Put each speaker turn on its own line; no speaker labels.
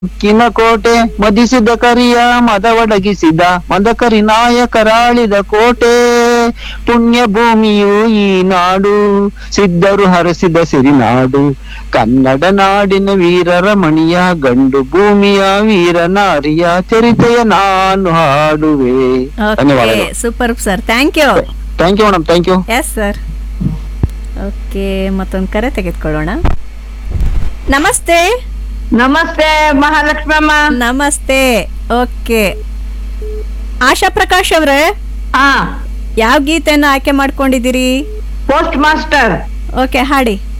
ಕಿನ ಕೋಟೆ ಮದಿಸಿದ ಕರಿಯ ಮದವಡಗಿಸಿದ ಮದಕರಿ ನಾಯಕರಾಳಿದ ಕೋಟೆ ಪುಣ್ಯ ಭೂಮಿಯು ಈ ನಾಡು ಸಿದ್ಧರು ಹರಸಿದ ಸಿರಿನಾಡು ಕನ್ನಡ ನಾಡಿನ ವೀರರ ಮಣಿಯ ಗಂಡು ಭೂಮಿಯ ವೀರ ನಾರಿಯ ಚರಿತೆಯ ನಾನು ಹಾಡುವೆ
ಓಕೆ
ಧನ್ಯವಾದಗಳು
super sir thank you
thank you madam thank you
yes sir okay ಮತ್ತೊಂದು ಕರೆ ತೆಗೆದುಕೊಳ್ಳೋಣ ನಮಸ್ತೆ
ನಮಸ್ತೆ ಮಹಾಲಕ್ಷ್ಮಮ್ಮ
ನಮಸ್ತೆ ಓಕೆ ಆಶಾ ಪ್ರಕಾಶ್ ಅವರೇ
ಹಾ
ಯಾವ ಗೀತೆಯನ್ನು ಆಯ್ಕೆ ಮಾಡ್ಕೊಂಡಿದ್ದೀರಿ
ಪೋಸ್ಟ್ ಮಾಸ್ಟರ್
ಓಕೆ ಹಾಡಿ